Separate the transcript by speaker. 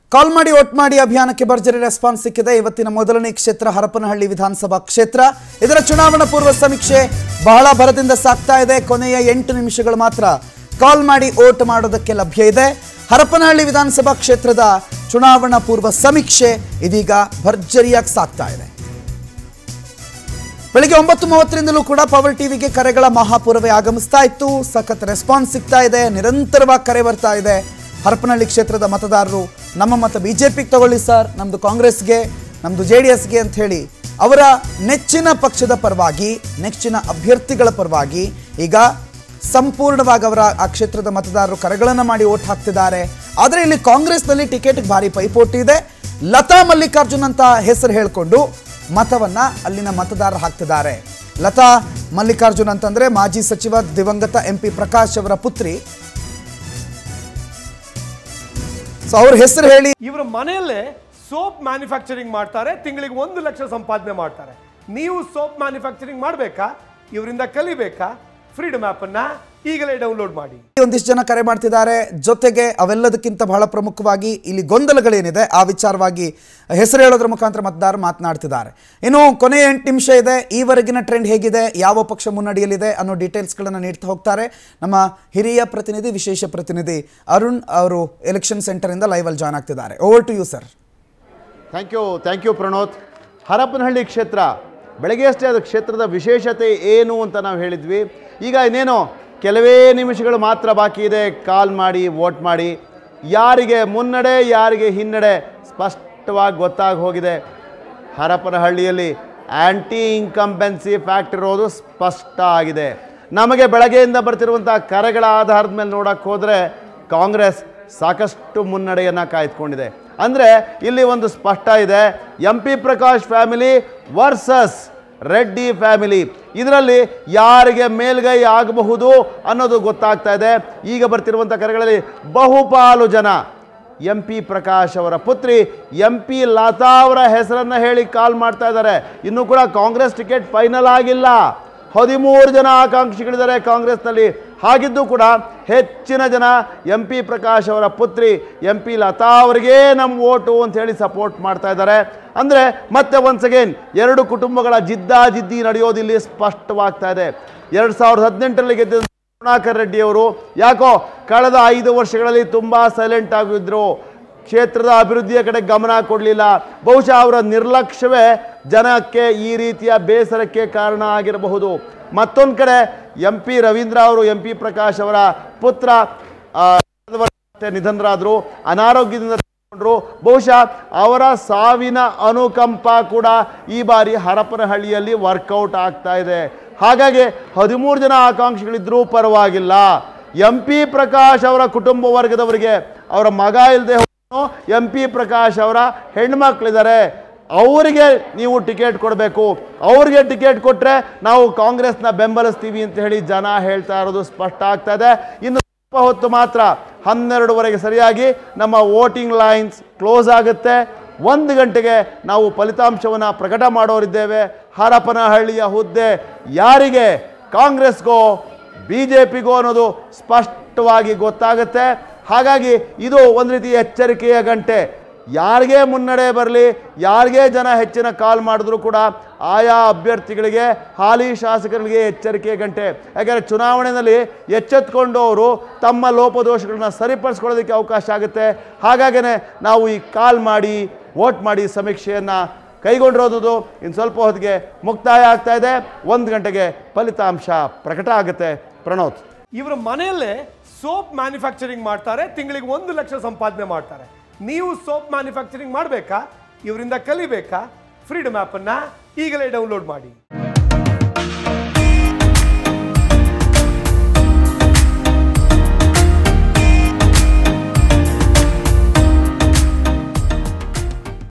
Speaker 1: ಕಾಲ್ ಮಾಡಿ ಓಟ್ ಮಾಡಿ ಅಭಿಯಾನಕ್ಕೆ ಭರ್ಜರಿ ರೆಸ್ಪಾನ್ಸ್ ಸಿಕ್ಕಿದೆ ಇವತ್ತಿನ ಮೊದಲನೇ ಕ್ಷೇತ್ರ ಹರಪನಹಳ್ಳಿ ವಿಧಾನಸಭಾ ಕ್ಷೇತ್ರ ಇದರ ಚುನಾವಣಾ ಪೂರ್ವ ಸಮೀಕ್ಷೆ ಬಹಳ ಭರದಿಂದ ಸಾಗ್ತಾ ಇದೆ ಕೊನೆಯ ಎಂಟು ನಿಮಿಷಗಳು ಮಾತ್ರ ಕಾಲ್ ಮಾಡಿ ಓಟ್ ಮಾಡೋದಕ್ಕೆ ಲಭ್ಯ ಇದೆ ಹರಪನಹಳ್ಳಿ ವಿಧಾನಸಭಾ ಕ್ಷೇತ್ರದ ಚುನಾವಣಾ ಪೂರ್ವ ಸಮೀಕ್ಷೆ ಇದೀಗ ಭರ್ಜರಿಯಾಗಿ ಸಾಗ್ತಾ ಇದೆ ಬೆಳಿಗ್ಗೆ ಒಂಬತ್ತು ಮೂವತ್ತರಿಂದಲೂ ಕೂಡ ಪವರ್ ಟಿವಿಗೆ ಕರೆಗಳ ಮಹಾಪೂರವೇ ಆಗಮಿಸ್ತಾ ಇತ್ತು ಸಖತ್ ರೆಸ್ಪಾನ್ಸ್ ಸಿಗ್ತಾ ಇದೆ ನಿರಂತರವಾಗಿ ಕರೆ ಬರ್ತಾ ಇದೆ ಹರಪನಹಳ್ಳಿ ಕ್ಷೇತ್ರದ ಮತದಾರರು ನಮ್ಮ ಮತ ಬಿಜೆಪಿಗೆ ತಗೊಳ್ಳಿ ಸರ್ ನಮ್ದು ಕಾಂಗ್ರೆಸ್ಗೆ ನಮ್ದು ಜೆ ಡಿ ಎಸ್ಗೆ ಅಂತ ಹೇಳಿ ಅವರ ನೆಚ್ಚಿನ ಪಕ್ಷದ ಪರವಾಗಿ ನೆಚ್ಚಿನ ಅಭ್ಯರ್ಥಿಗಳ ಪರವಾಗಿ ಈಗ ಸಂಪೂರ್ಣವಾಗಿ ಅವರ ಆ ಕ್ಷೇತ್ರದ ಮತದಾರರು ಕರೆಗಳನ್ನು ಮಾಡಿ ಓಟ್ ಹಾಕ್ತಿದ್ದಾರೆ ಆದರೆ ಇಲ್ಲಿ ಕಾಂಗ್ರೆಸ್ನಲ್ಲಿ ಟಿಕೆಟ್ ಭಾರಿ ಪೈಪೋಟಿ ಇದೆ ಲತಾ ಮಲ್ಲಿಕಾರ್ಜುನ್ ಅಂತ ಹೆಸರು ಹೇಳಿಕೊಂಡು ಮತವನ್ನ ಅಲ್ಲಿನ ಮತದಾರರು ಹಾಕ್ತಿದ್ದಾರೆ ಲತಾ ಮಲ್ಲಿಕಾರ್ಜುನ್ ಅಂತಂದ್ರೆ ಮಾಜಿ ಸಚಿವ ದಿವಂಗತ ಎಂ ಪಿ ಪ್ರಕಾಶ್ ಅವರ ಪುತ್ರಿ ಸೊ ಅವ್ರ ಹೆಸರು ಹೇಳಿ
Speaker 2: ಇವರ ಮನೆಯಲ್ಲೇ ಸೋಪ್ ಮ್ಯಾನುಫ್ಯಾಕ್ಚರಿಂಗ್ ಮಾಡ್ತಾರೆ ತಿಂಗಳಿಗೆ ಒಂದು ಲಕ್ಷ ಸಂಪಾದನೆ ಮಾಡ್ತಾರೆ ನೀವು ಸೋಪ್ ಮ್ಯಾನುಫ್ಯಾಕ್ಚರಿಂಗ್ ಮಾಡಬೇಕಾ ಇವರಿಂದ ಕಲಿಬೇಕಾ ಫ್ರೀಡಮ್ ಅನ್ನ ಈಗಲೇ ಡೌನ್ಲೋಡ್ ಮಾಡಿ
Speaker 1: ಒಂದಿಷ್ಟು ಜನ ಕರೆ ಮಾಡ್ತಿದ್ದಾರೆ ಜೊತೆಗೆ ಅವೆಲ್ಲದಕ್ಕಿಂತ ಬಹಳ ಪ್ರಮುಖವಾಗಿ ಇಲ್ಲಿ ಗೊಂದಲಗಳೇನಿದೆ ಆ ವಿಚಾರವಾಗಿ ಹೆಸರು ಹೇಳೋದ್ರ ಮುಖಾಂತರ ಮತದಾರರು ಮಾತನಾಡ್ತಿದ್ದಾರೆ ಇನ್ನು ಕೊನೆಯ ಎಂಟು ನಿಮಿಷ ಇದೆ ಈವರೆಗಿನ ಟ್ರೆಂಡ್ ಹೇಗಿದೆ ಯಾವ ಪಕ್ಷ ಮುನ್ನಡೆಯಲ್ಲಿದೆ ಅನ್ನೋ ಡೀಟೇಲ್ಸ್ಗಳನ್ನು ನೀಡ್ತಾ ಹೋಗ್ತಾರೆ ನಮ್ಮ ಹಿರಿಯ ಪ್ರತಿನಿಧಿ ವಿಶೇಷ ಪ್ರತಿನಿಧಿ ಅರುಣ್ ಅವರು ಎಲೆಕ್ಷನ್ ಸೆಂಟರಿಂದ ಲೈವಲ್ಲಿ ಜಾಯ್ನ್ ಆಗ್ತಿದ್ದಾರೆ over to you sir
Speaker 3: thank you thank you Pranoth Harapanahalli ಕ್ಷೇತ್ರ ಬೆಳಗ್ಗೆ ಅಷ್ಟೇ ಅದು ಕ್ಷೇತ್ರದ ವಿಶೇಷತೆ ಏನು ಅಂತ ನಾವು ಹೇಳಿದ್ವಿ ಈಗ ಇನ್ನೇನು ಕೆಲವೇ ನಿಮಿಷಗಳು ಮಾತ್ರ ಬಾಕಿ ಇದೆ ಕಾಲ್ ಮಾಡಿ ವೋಟ್ ಮಾಡಿ ಯಾರಿಗೆ ಮುನ್ನಡೆ ಯಾರಿಗೆ ಹಿನ್ನಡೆ ಸ್ಪಷ್ಟವಾಗಿ ಗೊತ್ತಾಗಿ ಹೋಗಿದೆ ಹರಪನಹಳ್ಳಿಯಲ್ಲಿ ಆ್ಯಂಟಿ ಇನ್ಕಂಬೆನ್ಸಿ ಫ್ಯಾಕ್ಟ್ ಇರೋದು ಸ್ಪಷ್ಟ ಆಗಿದೆ ನಮಗೆ ಬೆಳಗ್ಗೆಯಿಂದ ಬರ್ತಿರುವಂಥ ಕರೆಗಳ ಆಧಾರದ ಮೇಲೆ ನೋಡೋಕ್ಕೆ ಹೋದರೆ ಕಾಂಗ್ರೆಸ್ ಸಾಕಷ್ಟು ಮುನ್ನಡೆಯನ್ನು ಕಾಯ್ದುಕೊಂಡಿದೆ ಅಂದರೆ ಇಲ್ಲಿ ಒಂದು ಸ್ಪಷ್ಟ ಇದೆ M P Prakash family versus Reddy family ಇದರಲ್ಲಿ ಯಾರಿಗೆ ಮೇಲ್ಗೈ ಆಗಬಹುದು ಅನ್ನೋದು ಗೊತ್ತಾಗ್ತಾ ಇದೆ ಈಗ ಬರ್ತಿರುವಂಥ ಕರೆಗಳಲ್ಲಿ ಬಹುಪಾಲು ಜನ ಎಂ ಪಿ ಪ್ರಕಾಶ್ ಅವರ ಪುತ್ರಿ ಎಂ ಪಿ ಲತಾ ಅವರ ಹೆಸರನ್ನು ಹೇಳಿ ಕಾಲ್ ಮಾಡ್ತಾ ಇದ್ದಾರೆ ಇನ್ನೂ ಕೂಡ ಕಾಂಗ್ರೆಸ್ ಟಿಕೆಟ್ ಫೈನಲ್ ಆಗಿಲ್ಲ ಹದಿಮೂರು ಜನ ಆಕಾಂಕ್ಷಿಗಳಿದ್ದಾರೆ ಕಾಂಗ್ರೆಸ್ನಲ್ಲಿ ಹಾಗಿದ್ದು ಕೂಡ ಹೆಚ್ಚಿನ ಜನ ಎಂ ಪಿ ಪ್ರಕಾಶ್ ಅವರ ಪುತ್ರಿ ಎಂ ಪಿ ಲತಾ ಅವರಿಗೇ ನಮ್ಮ ಓಟು ಅಂತ ಹೇಳಿ ಸಪೋರ್ಟ್ ಮಾಡ್ತಾ ಇದ್ದಾರೆ ಅಂದರೆ ಮತ್ತೆ ಒನ್ಸ್ ಅಗೇನ್ ಎರಡು ಕುಟುಂಬಗಳ ಜಿದ್ದಾಜಿದ್ದಿ ನಡೆಯೋದಿಲ್ಲಿ ಸ್ಪಷ್ಟವಾಗ್ತಾ ಇದೆ ಎರಡು ಸಾವಿರದ ಹದಿನೆಂಟರಲ್ಲಿ ಗೆದ್ದ ಕರುಣಾಕರ್ ರೆಡ್ಡಿ ಅವರು ಯಾಕೋ ಕಳೆದ ಐದು ವರ್ಷಗಳಲ್ಲಿ ತುಂಬ ಸೈಲೆಂಟ್ ಆಗಿದ್ರು ಕ್ಷೇತ್ರದ ಅಭಿವೃದ್ಧಿಯ ಕಡೆ ಗಮನ ಕೊಡಲಿಲ್ಲ ಬಹುಶಃ ಅವರ ನಿರ್ಲಕ್ಷ್ಯವೇ ಜನಕ್ಕೆ ಈ ರೀತಿಯ ಬೇಸರಕ್ಕೆ ಕಾರಣ ಆಗಿರಬಹುದು ಮತ್ತೊಂದು ಕಡೆ ಎಂ ಪಿ ರವೀಂದ್ರ ಅವರು ಎಂ ಪಿ ಪ್ರಕಾಶ್ ಅವರ ಪುತ್ರ ಆ, ಕಳೆದ ವರ್ಷ ಅಷ್ಟೇ ನಿಧನರಾದರು ಅನಾರೋಗ್ಯದಿಂದ ತೀರ್ಕೊಂಡ್ರು. ಬಹುಶಃ ಅವರ ಸಾವಿನ ಅನುಕಂಪ ಕೂಡ ಈ ಬಾರಿ ಹರಪನಹಳ್ಳಿಯಲ್ಲಿ ವರ್ಕೌಟ್ ಆಗ್ತಾ ಇದೆ ಹಾಗಾಗಿ ಹದಿಮೂರು ಜನ ಆಕಾಂಕ್ಷಿಗಳಿದ್ರೂ ಪರವಾಗಿಲ್ಲ ಎಂ ಪಿ ಪ್ರಕಾಶ್ ಅವರ ಕುಟುಂಬ ವರ್ಗದವರಿಗೆ ಅವರ ಮಗ ಇಲ್ಲದೆ ಎಂ ಪಿ ಪ್ರಕಾಶ್ ಅವರ ಹೆಣ್ಮಕ್ಳಿದ್ದಾರೆ ಅವರಿಗೆ ನೀವು ಟಿಕೆಟ್ ಕೊಡಬೇಕು ಅವ್ರಿಗೆ ಟಿಕೆಟ್ ಕೊಟ್ಟರೆ ನಾವು ಕಾಂಗ್ರೆಸ್ನ ಬೆಂಬಲಿಸ್ತೀವಿ ಅಂತ ಹೇಳಿ ಜನ ಹೇಳ್ತಾ ಇರೋದು ಸ್ಪಷ್ಟ ಆಗ್ತಾ ಇದೆ ಇನ್ನು ಸ್ವಲ್ಪ ಹೊತ್ತು ಮಾತ್ರ ಹನ್ನೆರಡುವರೆಗೆ ಸರಿಯಾಗಿ ನಮ್ಮ ವೋಟಿಂಗ್ ಲೈನ್ಸ್ ಕ್ಲೋಸ್ ಆಗುತ್ತೆ ಒಂದು ಗಂಟೆಗೆ ನಾವು ಫಲಿತಾಂಶವನ್ನು ಪ್ರಕಟ ಮಾಡೋರಿದ್ದೇವೆ ಹರಪನಹಳ್ಳಿಯ ಹುದ್ದೆ ಯಾರಿಗೆ ಕಾಂಗ್ರೆಸ್ಗೋ ಬಿ ಜೆ ಪಿಗೋ ಅನ್ನೋದು ಸ್ಪಷ್ಟವಾಗಿ ಗೊತ್ತಾಗುತ್ತೆ ಹಾಗಾಗಿ ಇದು ಒಂದು ರೀತಿ ಎಚ್ಚರಿಕೆಯ ಗಂಟೆ ಯಾರಿಗೇ ಮುನ್ನಡೆ ಬರಲಿ ಯಾರಿಗೇ ಜನ ಹೆಚ್ಚಿನ ಕಾಲ್ ಮಾಡಿದ್ರು ಕೂಡ ಆಯಾ ಅಭ್ಯರ್ಥಿಗಳಿಗೆ ಹಾಲಿ ಶಾಸಕರಿಗೆ ಎಚ್ಚರಿಕೆಯ ಗಂಟೆ ಯಾಕಂದರೆ ಚುನಾವಣೆಯಲ್ಲಿ ಎಚ್ಚೆತ್ಕೊಂಡು ಅವರು ತಮ್ಮ ಲೋಪದೋಷಗಳನ್ನ ಸರಿಪಡಿಸ್ಕೊಳ್ಳೋದಕ್ಕೆ ಅವಕಾಶ ಆಗುತ್ತೆ ಹಾಗಾಗೇ ನಾವು ಈ ಕಾಲ್ ಮಾಡಿ ವೋಟ್ ಮಾಡಿ ಸಮೀಕ್ಷೆಯನ್ನು ಕೈಗೊಂಡಿರೋದು ಇನ್ನು ಸ್ವಲ್ಪ ಹೊತ್ತಿಗೆ ಮುಕ್ತಾಯ ಆಗ್ತಾ ಇದೆ ಒಂದು ಗಂಟೆಗೆ ಫಲಿತಾಂಶ ಪ್ರಕಟ ಆಗುತ್ತೆ ಪ್ರಣೋತ್
Speaker 2: ಇವರ ಮನೆಯಲ್ಲೇ ಸೋಪ್ ಮ್ಯಾನುಫ್ಯಾಕ್ಚರಿಂಗ್ ಮಾಡ್ತಾರೆ ತಿಂಗಳಿಗೆ ಒಂದು ಲಕ್ಷ ಸಂಪಾದನೆ ಮಾಡ್ತಾರೆ ನೀವು ಸೋಪ್ ಮ್ಯಾನುಫ್ಯಾಕ್ಚರಿಂಗ್ ಮಾಡಬೇಕಾ ಇವರಿಂದ ಕಲಿಬೇಕಾ ಫ್ರೀಡಮ್ ಅನ್ನ ಈಗಲೇ ಡೌನ್ಲೋಡ್ ಮಾಡಿ